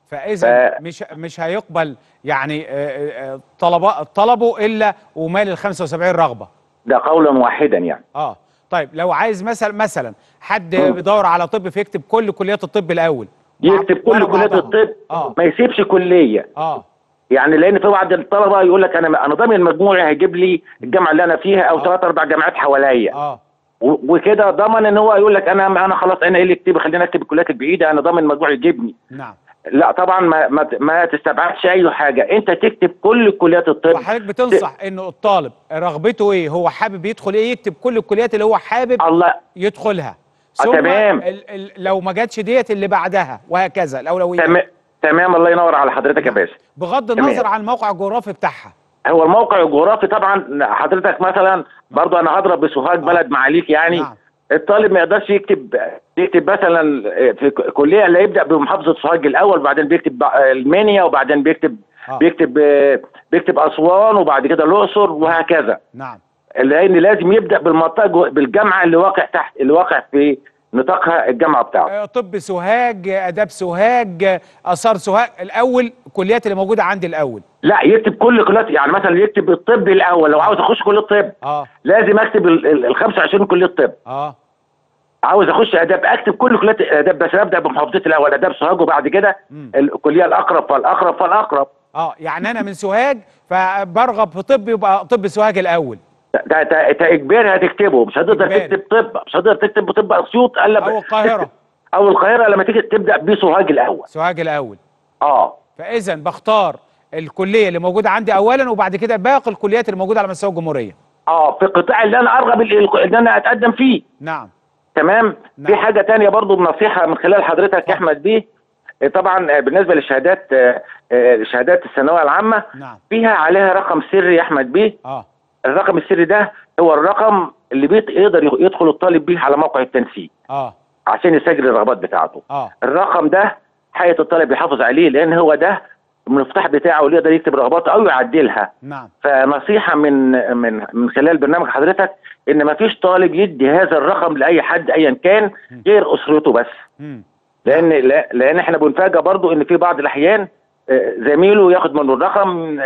فاذا ف- مش مش هيقبل يعني آه، آه، طلبا طلبه الا ومال ال 75 رغبه ده قولا واحدا يعني اه طيب لو عايز مثلا مثلا حد مم. بيدور على طب فيكتب كل كليات الطب الاول يكتب ورا كل كليات بعضها. الطب اه ما يسيبش كليه اه يعني لان في بعض الطلبه يقول لك انا انا ضامن مجموعي هيجيب لي الجامعه اللي انا فيها او آه. ثلاث اربع جامعات حواليا اه و- وكده ضمن ان هو يقول لك انا انا خلاص انا ايه اللي اكتب خلينا اكتب الكليات البعيده انا ضامن مجموعي يجيبني نعم لا طبعا ما ما, ما تستبعدش اي حاجه انت تكتب كل كليات الطب فحضرتك بتنصح انه الطالب رغبته ايه هو حابب يدخل ايه يكتب كل الكليات اللي هو حابب الله يدخلها آه، ثم تمام. ال ال لو ما جاتش ديت اللي بعدها وهكذا الاولويه تمام تمام الله ينور على حضرتك يا باشا بغض تمام. النظر عن الموقع الجغرافي بتاعها هو الموقع الجغرافي طبعا حضرتك مثلا برضو انا هضرب بسوهاج بلد معاليك يعني نعم. الطالب ما يقدرش يكتب يكتب مثلا في ك- كليه اللي يبدا بمحافظه سوهاج الاول وبعدين بيكتب بع- المنيا وبعدين بيكتب آه. بيكتب بيكتب اسوان وبعد كده الاقصر وهكذا نعم لان لازم يبدا بالمنطقه جو- بالجامعه اللي واقع تحت اللي واقع في نطاقها الجامعه بتاعته آه، طب سوهاج آه، اداب سوهاج آه، اثار سوهاج الاول الكليات اللي موجوده عندي الاول لا يكتب كل كليات يعني مثلا يكتب الطب الاول لو عاوز اخش كليه الطب اه لازم اكتب ال ال- ال 25 كليه طب اه عاوز اخش اداب اكتب كل كليات اداب بس ابدا بمحافظتي الاول اداب سوهاج وبعد كده مم. الكليه الاقرب فالاقرب فالاقرب اه يعني انا من سوهاج فبرغب في طب يبقى طب سوهاج الاول ده ده ده اجباري هتكتبه مش هتقدر إجباري. تكتب طب مش هتقدر تكتب طب اسيوط الا ب- او القاهره او القاهره لما تيجي تبدا بسوهاج الاول سوهاج الاول اه فاذا بختار الكليه اللي موجوده عندي اولا وبعد كده باقي الكليات اللي موجوده على مستوى الجمهوريه اه في القطاع اللي انا ارغب ال- ان انا اتقدم فيه نعم تمام نعم. في حاجه تانية برضو بنصيحه من خلال حضرتك يا احمد بيه آه، طبعا آه، بالنسبه للشهادات آه، آه، شهادات الثانويه العامه نعم فيها عليها رقم سري يا احمد بيه اه الرقم السري ده هو الرقم اللي بيت يقدر يخ- يدخل الطالب بيه على موقع التنسيق اه عشان يسجل الرغبات بتاعته اه الرقم ده حقيقه الطالب يحافظ عليه لان هو ده المفتاح بتاعه اللي يقدر يكتب رغباته او يعدلها نعم فنصيحه من من من خلال برنامج حضرتك ان ما فيش طالب يدي هذا الرقم لاي حد ايا كان غير اسرته بس مم. لان لا- لان احنا بنفاجئ برضو ان في بعض الاحيان آه، زميله ياخد منه الرقم آه،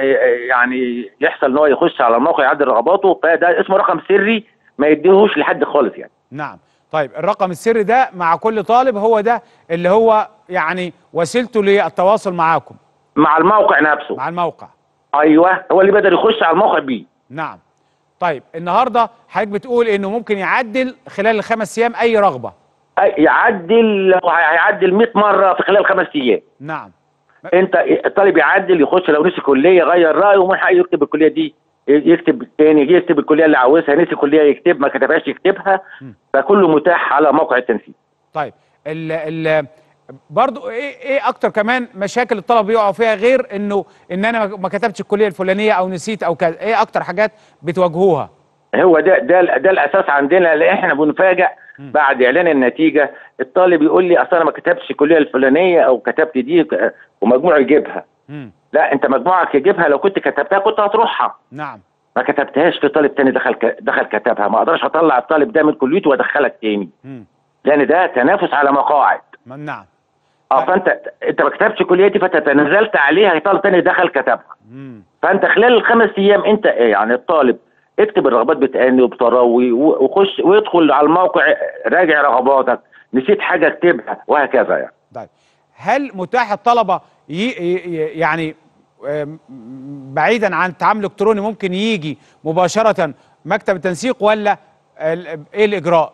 يعني يحصل ان هو يخش على الموقع يعدل رغباته فده اسمه رقم سري ما يديهوش لحد خالص يعني نعم طيب الرقم السري ده مع كل طالب هو ده اللي هو يعني وسيلته للتواصل معاكم مع الموقع نفسه مع الموقع ايوه هو اللي بيقدر يخش على الموقع بيه نعم طيب النهارده حضرتك بتقول انه ممكن يعدل خلال الخمس ايام اي رغبه أي- يعدل لو هيعدل 100 مره في خلال خمس ايام نعم انت الطالب يعدل يخش لو نسي كليه يغير رايه ومن حقه يكتب الكليه دي يكتب تاني يكتب الكليه اللي عاوزها نسي كليه يكتب ما كتبهاش يكتبها م. فكله متاح على موقع التنسيق طيب ال ال برضو ايه ايه اكتر كمان مشاكل الطلبه بيقعوا فيها غير انه ان انا ما كتبتش الكليه الفلانيه او نسيت او كذا ايه اكتر حاجات بتواجهوها هو ده ده ده الاساس عندنا لان احنا بنفاجئ بعد اعلان النتيجه الطالب يقول لي اصل انا ما كتبتش الكليه الفلانيه او كتبت دي ك- ومجموعه يجيبها مم. لا انت مجموعك يجيبها لو كنت كتبتها كنت هتروحها نعم ما كتبتهاش في طالب تاني دخل ك- دخل كتبها ما اقدرش اطلع الطالب ده من كليته وادخلك تاني مم. لان ده تنافس على مقاعد ما- نعم اه فانت انت ما كتبتش كليتي فانت تنازلت عليها طالب تاني دخل كتبها مم. فانت خلال الخمس ايام انت إيه يعني الطالب اكتب الرغبات بتأني وبتروي و- وخش ويدخل على الموقع راجع رغباتك نسيت حاجه اكتبها وهكذا يعني طيب هل متاح الطلبه ي... ي... يعني آم، بعيدا عن التعامل الالكتروني ممكن يجي مباشره مكتب التنسيق ولا ال- ايه الاجراء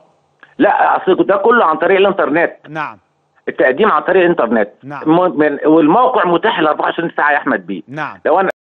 لا اصل ده كله عن طريق الانترنت نعم التقديم عن طريق الانترنت نعم. م- من والموقع متاح ل 24 ساعه يا احمد بيه نعم لو انا